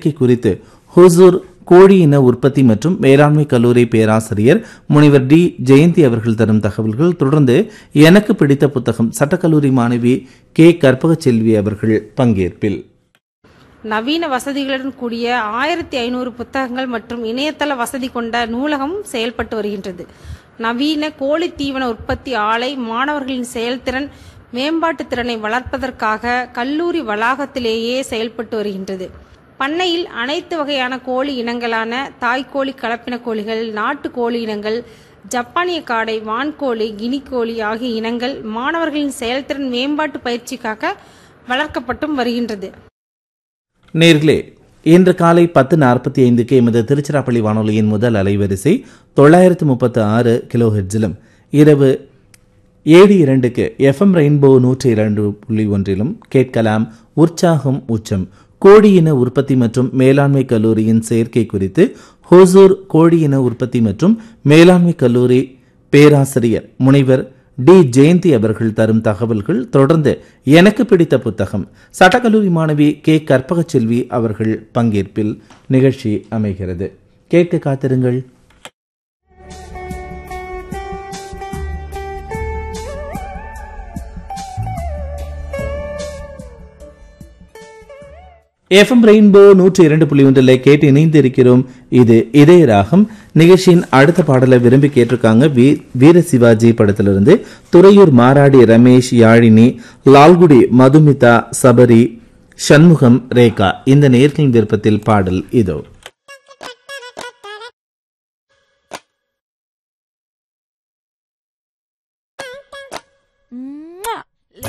சேர்க்கை குறித்து ஹுசூர் கோழி இன உற்பத்தி மற்றும் மேலாண்மை கல்லூரி பேராசிரியர் முனைவர் டி ஜெயந்தி அவர்கள் தரும் தகவல்கள் தொடர்ந்து எனக்கு பிடித்த புத்தகம் சட்டக்கல்லூரி மாணவி கே கற்பகச்செல்வி அவர்கள் பங்கேற்பில் நவீன வசதிகளுடன் கூடிய ஆயிரத்தி ஐநூறு புத்தகங்கள் மற்றும் இணையதள வசதி கொண்ட நூலகம் செயல்பட்டு வருகின்றது நவீன கோழி தீவன உற்பத்தி ஆலை மாணவர்களின் செயல்திறன் மேம்பாட்டு திறனை வளர்ப்பதற்காக கல்லூரி வளாகத்திலேயே செயல்பட்டு வருகின்றது பண்ணையில் அனைத்து வகையான கோழி இனங்களான தாய்க்கோழி கலப்பின கோழிகள் நாட்டு கோழி இனங்கள் ஜப்பானிய காடை வான்கோழி கினிக்கோழி ஆகிய இனங்கள் மாணவர்களின் செயல்திறன் மேம்பாட்டு பயிற்சிக்காக வளர்க்கப்பட்டும் வருகின்றது நேர்களே இன்று காலை பத்து நாற்பத்தி ஐந்துக்கு எமது திருச்சிராப்பள்ளி வானொலியின் முதல் அலைவரிசை தொள்ளாயிரத்து முப்பத்து ஆறு கிலோ ஹெர்ட்ஸிலும் இரவு ஏழு இரண்டுக்கு எஃப்எம் ரெயின்போ நூற்றி இரண்டு புள்ளி ஒன்றிலும் கேட்கலாம் உற்சாகம் உச்சம் கோழி இன உற்பத்தி மற்றும் மேலாண்மை கல்லூரியின் சேர்க்கை குறித்து ஹோசூர் கோழி இன உற்பத்தி மற்றும் மேலாண்மை கல்லூரி பேராசிரியர் முனைவர் டி ஜெயந்தி அவர்கள் தரும் தகவல்கள் தொடர்ந்து எனக்கு பிடித்த புத்தகம் சட்டக்கல்லூரி மாணவி கே கற்பகச்செல்வி அவர்கள் பங்கேற்பில் நிகழ்ச்சி அமைகிறது கேட்க காத்திருங்கள் எஃப்எம் ரெயின்போ நூற்றி இரண்டு புள்ளி ஒன்றில் கேட்டு இணைந்து இருக்கிறோம் இது இதய ராகம் நிகழ்ச்சியின் அடுத்த பாடலை விரும்பி கேட்டிருக்காங்க வீ வீர சிவாஜி படத்திலிருந்து துறையூர் மாராடி ரமேஷ் யாழினி லால்குடி மதுமிதா சபரி சண்முகம் ரேகா இந்த நேர்களின் விருப்பத்தில் பாடல் இதோ